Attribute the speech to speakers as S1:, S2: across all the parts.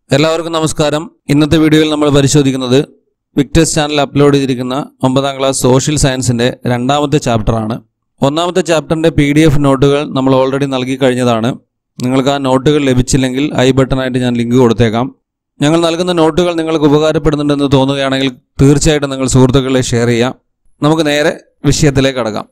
S1: എല്ലാവർക്കും നമസ്കാരം ഇന്നത്തെ വീഡിയോയിൽ നമ്മൾ പരിശോധിക്കുന്നത് വിക്ടേഴ്സ് ചാനൽ അപ്ലോഡ് ചെയ്തിരിക്കുന്ന ഒമ്പതാം ക്ലാസ് സോഷ്യൽ സയൻസിന്റെ രണ്ടാമത്തെ ചാപ്റ്ററാണ് ഒന്നാമത്തെ ചാപ്റ്ററിന്റെ പി ഡി എഫ് നോട്ടുകൾ നമ്മൾ ഓൾറെഡി നൽകി കഴിഞ്ഞതാണ് നിങ്ങൾക്ക് ആ നോട്ടുകൾ ലഭിച്ചില്ലെങ്കിൽ ഐ ബട്ടണായിട്ട് ഞാൻ ലിങ്ക് കൊടുത്തേക്കാം ഞങ്ങൾ നൽകുന്ന നോട്ടുകൾ നിങ്ങൾക്ക് ഉപകാരപ്പെടുന്നുണ്ടെന്ന് തോന്നുകയാണെങ്കിൽ തീർച്ചയായിട്ടും നിങ്ങൾ സുഹൃത്തുക്കളെ ഷെയർ ചെയ്യാം നമുക്ക് നേരെ വിഷയത്തിലേക്ക് കടക്കാം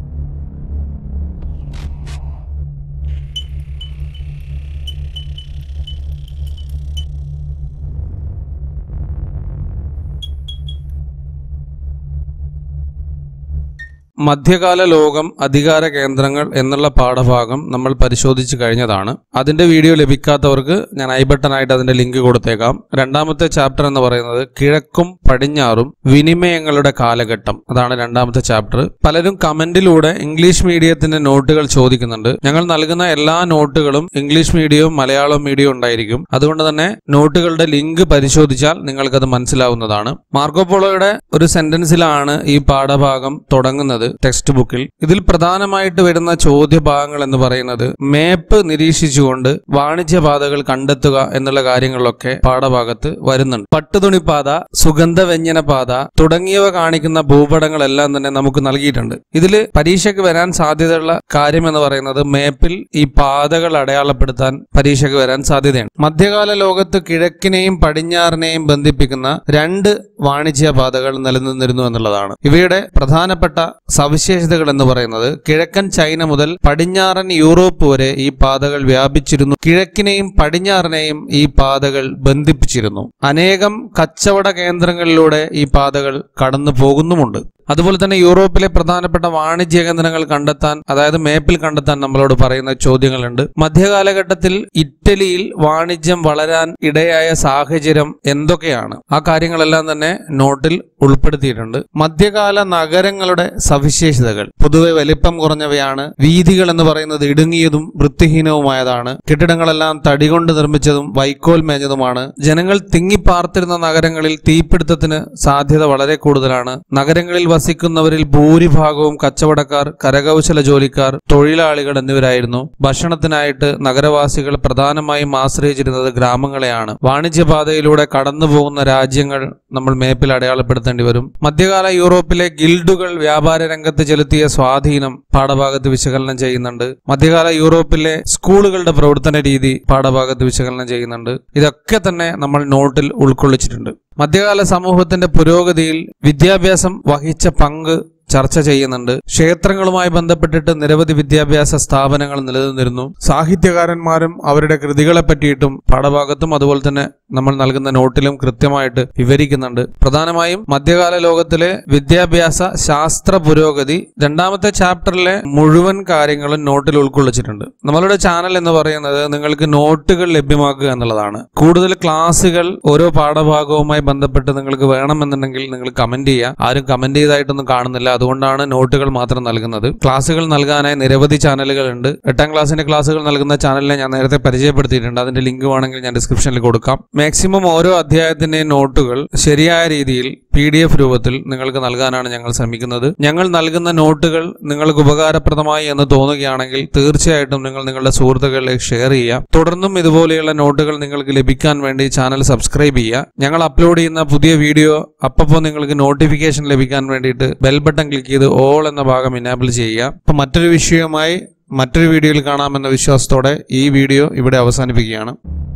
S1: മധ്യകാല ലോകം അധികാര കേന്ദ്രങ്ങൾ എന്നുള്ള പാഠഭാഗം നമ്മൾ പരിശോധിച്ച് കഴിഞ്ഞതാണ് അതിന്റെ വീഡിയോ ലഭിക്കാത്തവർക്ക് ഞാൻ ഐ ബട്ടണായിട്ട് അതിന്റെ ലിങ്ക് കൊടുത്തേക്കാം രണ്ടാമത്തെ ചാപ്റ്റർ എന്ന് പറയുന്നത് കിഴക്കും പടിഞ്ഞാറും വിനിമയങ്ങളുടെ കാലഘട്ടം അതാണ് രണ്ടാമത്തെ ചാപ്റ്റർ പലരും കമന്റിലൂടെ ഇംഗ്ലീഷ് മീഡിയത്തിന്റെ നോട്ടുകൾ ചോദിക്കുന്നുണ്ട് ഞങ്ങൾ നൽകുന്ന എല്ലാ നോട്ടുകളും ഇംഗ്ലീഷ് മീഡിയവും മലയാളം മീഡിയവും ഉണ്ടായിരിക്കും അതുകൊണ്ട് തന്നെ നോട്ടുകളുടെ ലിങ്ക് പരിശോധിച്ചാൽ നിങ്ങൾക്കത് മനസ്സിലാവുന്നതാണ് മാർക്കോപോളോയുടെ ഒരു സെന്റൻസിലാണ് ഈ പാഠഭാഗം തുടങ്ങുന്നത് ടെക്സ്റ്റ് ബുക്കിൽ ഇതിൽ പ്രധാനമായിട്ട് വരുന്ന ചോദ്യഭാഗങ്ങൾ എന്ന് പറയുന്നത് മേപ്പ് നിരീക്ഷിച്ചുകൊണ്ട് വാണിജ്യപാതകൾ കണ്ടെത്തുക എന്നുള്ള കാര്യങ്ങളിലൊക്കെ പാഠഭാഗത്ത് വരുന്നുണ്ട് പട്ടുതുണിപ്പാത സുഗന്ധവ്യഞ്ജന പാത തുടങ്ങിയവ കാണിക്കുന്ന ഭൂപടങ്ങളെല്ലാം തന്നെ നമുക്ക് നൽകിയിട്ടുണ്ട് ഇതിൽ പരീക്ഷയ്ക്ക് വരാൻ സാധ്യതയുള്ള കാര്യം എന്ന് പറയുന്നത് മേപ്പിൽ ഈ പാതകൾ അടയാളപ്പെടുത്താൻ പരീക്ഷയ്ക്ക് വരാൻ സാധ്യതയാണ് മധ്യകാല ലോകത്ത് കിഴക്കിനെയും പടിഞ്ഞാറിനെയും ബന്ധിപ്പിക്കുന്ന രണ്ട് വാണിജ്യ പാതകൾ നിലനിന്നിരുന്നു എന്നുള്ളതാണ് ഇവയുടെ പ്രധാനപ്പെട്ട സവിശേഷതകൾ എന്ന് പറയുന്നത് കിഴക്കൻ ചൈന മുതൽ പടിഞ്ഞാറൻ യൂറോപ്പ് വരെ ഈ പാതകൾ വ്യാപിച്ചിരുന്നു കിഴക്കിനെയും പടിഞ്ഞാറിനെയും ഈ പാതകൾ ബന്ധിപ്പിച്ചിരുന്നു അനേകം കച്ചവട കേന്ദ്രങ്ങളിലൂടെ ഈ പാതകൾ കടന്നു പോകുന്നുമുണ്ട് അതുപോലെ തന്നെ യൂറോപ്പിലെ പ്രധാനപ്പെട്ട വാണിജ്യ കേന്ദ്രങ്ങൾ കണ്ടെത്താൻ അതായത് മേപ്പിൽ കണ്ടെത്താൻ നമ്മളോട് പറയുന്ന ചോദ്യങ്ങളുണ്ട് മധ്യകാലഘട്ടത്തിൽ ഇറ്റലിയിൽ വാണിജ്യം വളരാൻ ഇടയായ സാഹചര്യം എന്തൊക്കെയാണ് ആ കാര്യങ്ങളെല്ലാം തന്നെ നോട്ടിൽ ഉൾപ്പെടുത്തിയിട്ടുണ്ട് മധ്യകാല നഗരങ്ങളുടെ സവിശേഷതകൾ പൊതുവെ വലിപ്പം കുറഞ്ഞവയാണ് വീതികൾ എന്ന് പറയുന്നത് ഇടുങ്ങിയതും വൃത്തിഹീനവുമായതാണ് കെട്ടിടങ്ങളെല്ലാം തടി കൊണ്ട് നിർമ്മിച്ചതും വൈക്കോൽ മേഞ്ഞതുമാണ് ജനങ്ങൾ തിങ്ങിപ്പാർത്തിരുന്ന നഗരങ്ങളിൽ തീപിടുത്തത്തിന് സാധ്യത വളരെ കൂടുതലാണ് നഗരങ്ങളിൽ വസിക്കുന്നവരിൽ ഭൂരിഭാഗവും കച്ചവടക്കാർ കരകൗശല ജോലിക്കാർ തൊഴിലാളികൾ എന്നിവരായിരുന്നു ഭക്ഷണത്തിനായിട്ട് നഗരവാസികൾ പ്രധാനമായും ആശ്രയിച്ചിരുന്നത് ഗ്രാമങ്ങളെയാണ് വാണിജ്യപാതയിലൂടെ കടന്നു പോകുന്ന രാജ്യങ്ങൾ നമ്മൾ മേപ്പിൽ അടയാളപ്പെടുത്തേണ്ടി വരും മധ്യകാല യൂറോപ്പിലെ ഗിൽഡുകൾ വ്യാപാര രംഗത്ത് ചെലുത്തിയ സ്വാധീനം പാഠഭാഗത്ത് വിശകലനം ചെയ്യുന്നുണ്ട് മധ്യകാല യൂറോപ്പിലെ സ്കൂളുകളുടെ പ്രവർത്തന രീതി പാഠഭാഗത്ത് വിശകലനം ചെയ്യുന്നുണ്ട് ഇതൊക്കെ തന്നെ നമ്മൾ നോട്ടിൽ ഉൾക്കൊള്ളിച്ചിട്ടുണ്ട് മധ്യകാല സമൂഹത്തിന്റെ പുരോഗതിയിൽ വിദ്യാഭ്യാസം വഹിച്ച പങ്ക് ചർച്ച ചെയ്യുന്നുണ്ട് ക്ഷേത്രങ്ങളുമായി ബന്ധപ്പെട്ടിട്ട് നിരവധി വിദ്യാഭ്യാസ സ്ഥാപനങ്ങൾ നിലനിന്നിരുന്നു സാഹിത്യകാരന്മാരും അവരുടെ കൃതികളെ പറ്റിയിട്ടും പാഠഭാഗത്തും അതുപോലെ തന്നെ നമ്മൾ നൽകുന്ന നോട്ടിലും കൃത്യമായിട്ട് വിവരിക്കുന്നുണ്ട് പ്രധാനമായും മധ്യകാല ലോകത്തിലെ വിദ്യാഭ്യാസ ശാസ്ത്ര പുരോഗതി രണ്ടാമത്തെ ചാപ്റ്ററിലെ മുഴുവൻ കാര്യങ്ങളും നോട്ടിൽ ഉൾക്കൊള്ളിച്ചിട്ടുണ്ട് നമ്മളുടെ ചാനൽ എന്ന് പറയുന്നത് നിങ്ങൾക്ക് നോട്ടുകൾ ലഭ്യമാക്കുക എന്നുള്ളതാണ് കൂടുതൽ ക്ലാസ്സുകൾ ഓരോ പാഠഭാഗവുമായി ബന്ധപ്പെട്ട് നിങ്ങൾക്ക് വേണമെന്നുണ്ടെങ്കിൽ നിങ്ങൾ കമന്റ് ചെയ്യുക ആരും കമന്റ് ചെയ്തായിട്ടൊന്നും കാണുന്നില്ല അതുകൊണ്ടാണ് നോട്ടുകൾ മാത്രം നൽകുന്നത് ക്ലാസ്സുകൾ നൽകാനായി നിരവധി ചാനലുകൾ ഉണ്ട് എട്ടാം ക്ലാസ്സിന്റെ ക്ലാസ്സുകൾ നൽകുന്ന ചാനലിനെ ഞാൻ നേരത്തെ പരിചയപ്പെടുത്തിയിട്ടുണ്ട് അതിന്റെ ലിങ്ക് വേണമെങ്കിൽ ഞാൻ ഡിസ്ക്രിപ്ഷനിൽ കൊടുക്കാം മാക്സിമം ഓരോ അധ്യായത്തിന്റെയും നോട്ടുകൾ ശരിയായ രീതിയിൽ പി ഡി എഫ് രൂപത്തിൽ നിങ്ങൾക്ക് നൽകാനാണ് ഞങ്ങൾ ശ്രമിക്കുന്നത് ഞങ്ങൾ നൽകുന്ന നോട്ടുകൾ നിങ്ങൾക്ക് ഉപകാരപ്രദമായി എന്ന് തോന്നുകയാണെങ്കിൽ തീർച്ചയായിട്ടും നിങ്ങൾ നിങ്ങളുടെ സുഹൃത്തുക്കളിലേക്ക് ഷെയർ ചെയ്യുക തുടർന്നും ഇതുപോലെയുള്ള നോട്ടുകൾ നിങ്ങൾക്ക് ലഭിക്കാൻ വേണ്ടി ചാനൽ സബ്സ്ക്രൈബ് ചെയ്യുക ഞങ്ങൾ അപ്ലോഡ് ചെയ്യുന്ന പുതിയ വീഡിയോ അപ്പോൾ നിങ്ങൾക്ക് നോട്ടിഫിക്കേഷൻ ലഭിക്കാൻ വേണ്ടിയിട്ട് ബെൽ ബട്ടൺ ക്ലിക്ക് ചെയ്ത് ഓൾ എന്ന ഭാഗം ഇനാബിൾ ചെയ്യുക അപ്പോൾ മറ്റൊരു വിഷയവുമായി മറ്റൊരു വീഡിയോയിൽ കാണാമെന്ന വിശ്വാസത്തോടെ ഈ വീഡിയോ ഇവിടെ അവസാനിപ്പിക്കുകയാണ്